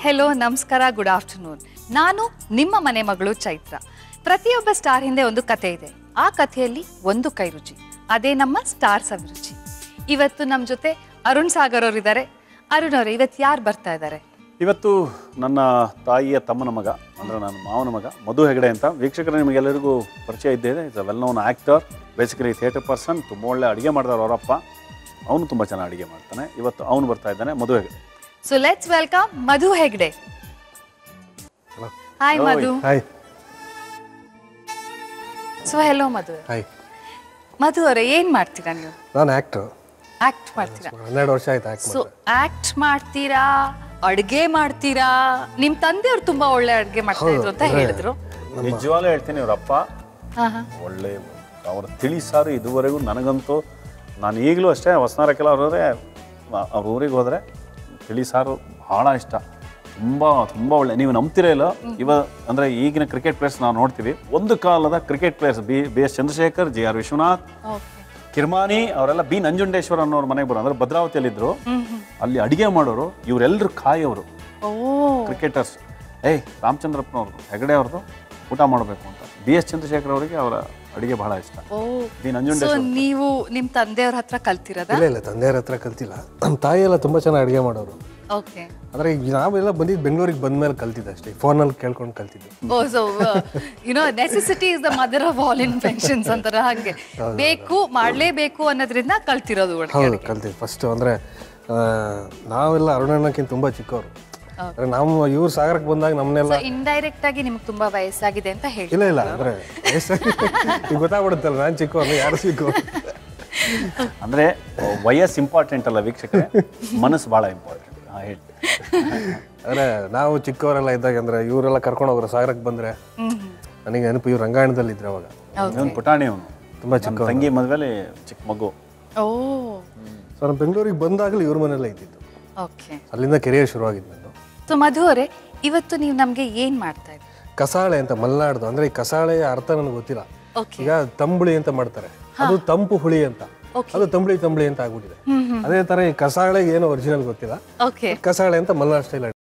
Hello ನಮಸ್ಕಾರ good afternoon ನಾನು ನಿಮ್ಮ ಮನೆ ಮಗಳು ಚೈತ್ರ ಪ್ರತಿಯೊಬ್ಬ ಸ್ಟಾರ್ ಹಿಂದೆ ಒಂದು ಕತೆ ಇದೆ ಆ ಕಥೆಯಲ್ಲಿ ಒಂದು ಕೈ ರುಚಿ ಅದೇ ನಮ್ಮ ಸ್ಟಾರ್ಸ್ ಅಭಿರುಚಿ ಇವತ್ತು ನಮ್ಮ ಜೊತೆ ಅರುಣ್ ಸಾಗರ್ ಅವರು ಇದ್ದಾರೆ ಅರುಣ್ ಅವರು ಇವತ್ತು ಯಾರು ಬರ್ತಾ ಇದ್ದಾರೆ ಇವತ್ತು ನನ್ನ ತಾಯಿಯ ತಮ್ಮನ ಮಗ ಅಂದರೆ ನನ್ನ ಮಾವನ ಮಗ ಮಧು ಹೆಗಡೆ ಅಂತ ವೀಕ್ಷಕರು ನಿಮಗೆಲ್ಲರಿಗೂ ಪರಿಚಯ ಇದ್ದೇನೆ is a well known actor basically theatre person ತುಂಬ ಒಳ್ಳೆ ಅಡುಗೆ ಮಾಡ್ತಾರೆ ಅವರಪ್ಪ ಅವನು ತುಂಬ ಚೆನ್ನಾಗಿ ಅಡುಗೆ ಮಾಡ್ತಾನೆ ಇವತ್ತು ಅವನು ಬರ್ತಾ ಇದ್ದಾನೆ Madhu Hegde so let's welcome Madhu Hegde hi Hello. Madhu hi so hello Madhu hi Madhu ಅವರೇ ಏನ್ ಮಾಡ್ತೀರಾ ನೀವು ನಾನು ಆ್ಯಕ್ಟ್ರು ಆಕ್ಟ್ ಮಾಡ್ತೀರಾ ಹನ್ನೆರಡು ವರ್ಷ ಆಯ್ತು ಆ್ಯಕ್ಟ್ ಸೊ ಆಕ್ಟ್ ಮಾಡ್ತೀರಾ ಅಡ್ಗೆ ಮಾಡ್ತೀರಾ ನಿಮ್ ತಂದೆಯವ್ರು ತುಂಬಾ ಒಳ್ಳೆ ಅಡ್ಗೆ ಮಾಡ್ತಾ ಇದ್ರು ಅಂತ ಹೇಳಿದ್ರು ನಿಜವಾಗ್ಲೂ ಹೇಳ್ತೀನಿ ಅವರಪ್ಪ ಹಾ ಹಾ ಒಳ್ಳೆ ಅವರ ತಿಳಿ ಸಾರು ಇದುವರೆಗೂ ನನಗಂತೂ ನಾನು ಈಗಲೂ ಅಷ್ಟೇ ಹೊಸನಾರಕ್ಕೆಲ್ಲ ಅವ್ರವ್ರೆ ಅವ್ರ ಊರಿಗೆ ಹೋದರೆ ತಿಳಿ ಸಾರು ಭಾಳ ಇಷ್ಟ ತುಂಬ ತುಂಬ ಒಳ್ಳೆ ನೀವು ನಂಬ್ತಿರೇ ಇಲ್ಲ ಇವ ಅಂದರೆ ಈಗಿನ ಕ್ರಿಕೆಟ್ ಪ್ಲೇಯರ್ಸ್ ನಾವು ನೋಡ್ತೀವಿ ಒಂದು ಕಾಲದ cricket players B B S Chandrashekhar G R Vishwanath okay Kirmani ಅವರೆಲ್ಲ ಬಿ ನಂಜುಂಡೇಶ್ವರ ಅನ್ನೋರು ಮನೆಗೆ ಬರೋ ಅಂದರೆ ಭದ್ರಾವತಿಯಲ್ಲಿದ್ದರು ಅಲ್ಲಿ ಅಡಿಗೆ ಮಾಡೋರು ಇವರೆಲ್ಲರೂ ಕಾಯೋರು ಓ ಕ್ರಿಕೆಟರ್ಸ್ ಏಯ್ ರಾಮಚಂದ್ರಪ್ಪನವ್ರದ್ದು ಹೆಗಡೆ ಅವ್ರದ್ದು ಊಟ ಮಾಡಬೇಕು ಅಂತ ಬಿ ಎಸ್ ಚಂದ್ರಶೇಖರ್ ಅವರಿಗೆ ಅವರ ಅಡಿಗೆ ಬಹಳ ಇಷ್ಟ ಓ ಬಿ ಸೊ ನಂಜುಂಡೇಶ್ವರ ನೀವು ನಿಮ್ ತಂದೆಯವ್ರ ಹತ್ರ ಕಲ್ತಿರೋದಾ ಇಲ್ಲ ಇಲ್ಲ ತಂದೆಯವ್ರ ಹತ್ರ ಕಲ್ತಿಲ್ಲ ನಮ್ಮ ತಾಯಿ ಎಲ್ಲ ತುಂಬ ಚೆನ್ನಾಗಿ ಅಡುಗೆ ಮಾಡೋರು ಓಕೆ ಆದರೆ ಈಗ ನಾವೆಲ್ಲ ಬಂದಿದ್ದು ಬೆಂಗಳೂರಿಗೆ ಬಂದ್ಮೇಲೆ ಕಲ್ತಿದ್ದೆ ಅಷ್ಟೇ ಫೋನಲ್ಲಿ ಕೇಳ್ಕೊಂಡು ಕಲ್ತಿದ್ದೆ oh so you know necessity is the mother of all inventions ಅಂತಾರ ಹಾಗೆ ಬೇಕು ಮಾಡ್ಲೇಬೇಕು ಅನ್ನೋದ್ರಿಂದ ಕಲ್ತಿರೋದು ಅಡ್ಗೆ. ಹೌದು ಕಲ್ತಿದ್ದೆ ಫಸ್ಟು ಅಂದರೆ ನಾವೆಲ್ಲ ಅರುಣಣ್ಣಕ್ಕಿಂತ ತುಂಬ ಚಿಕ್ಕವರು ಅಂದರೆ ನಾವು ಇವ್ರು ಸಾಗರಕ್ಕೆ ಬಂದಾಗ ನಮ್ಮನ್ನೆಲ್ಲ ಸೊ ಇಂಡೈರೆಕ್ಟ್ ಆಗಿ ನಿಮ್ಗೆ ತುಂಬಾ ವಯಸ್ಸಾಗಿದೆ ಅಂತ ಹೇಳಿ ಇಲ್ಲ ಇಲ್ಲ ಅಂದರೆ ಈಗ ಗೊತ್ತಾಗ್ಬಿಡುತ್ತಲ್ಲ ನಾನು ಚಿಕ್ಕವನು ಯಾರು ಚಿಕ್ಕವರು ಅಂದರೆ ವಯಸ್ಸು ಇಂಪಾರ್ಟೆಂಟ್ ಅಲ್ಲ ವೀಕ್ಷಕರೇ ಮನಸ್ಸು ಭಾಳ ಇಂಪಾರ್ಟೆಂಟ್ ಹಾಂ ಹೇಳಿ ಅಂದರೆ ನಾವು ಚಿಕ್ಕವರೆಲ್ಲ ಇದ್ದಾಗ ಅಂದರೆ ಇವರೆಲ್ಲ ಕರ್ಕೊಂಡು ಹೋಗೋರು ಸಾಗರಕ್ಕೆ ಬಂದರೆ ನನಗೆ ನೆನಪು ಇವ್ರು ರಂಗಾಯಣದಲ್ಲಿ ಇದ್ರು ಅವಾಗ ಇವನು ಪುಟಾಣಿ ಅವನು ತುಂಬ ನಮ್ಮ ತಂಗಿ ಮದುವೆಲಿ ಚಿಕ್ಕ ಮಗು ಓ ಸೊ ನಾನು ಬೆಂಗಳೂರಿಗೆ ಬಂದಾಗಲೂ ಇವ್ರ ಮನೆಯಲ್ಲೇ ಇದ್ದಿದ್ದು ಓಕೆ ಅಲ್ಲಿಂದ ಕೆರಿಯರ್ ಶುರುವಾಗಿದ್ದು ನಂದು ಸೊ ಮಧು ಅವರೇ ಇವತ್ತು ನೀವು ನಮ್ಗೆ ಏನ್ ಮಾಡ್ತಾ ಇದ್ದೀರಿ ಕಸಾಳೆ ಅಂತ ಮಲೆನಾಡ್ದು ಅಂದ್ರೆ ಈ ಕಸಾಳೆಯ ಅರ್ಥ ನನಗೆ ಗೊತ್ತಿಲ್ಲ ಓಕೆ ಈಗ ತಂಬುಳಿ ಅಂತ ಮಾಡ್ತಾರೆ ಅದು ತಂಪು ಹುಳಿ ಅಂತ ಅದು ತಂಬಳಿ ತಂಬಳಿ ಅಂತ ಆಗ್ಬಿಟ್ಟಿದೆ ಅದೇ ತರ ಈ ಕಸಾಳೆಗೆ ಏನು ಒರಿಜಿನಲ್ ಗೊತ್ತಿಲ್ಲ ಓಕೆ ಕಸಾಳೆ ಅಂತ ಮಲೆನಾಡ್ ಸ್ಟೈಲ್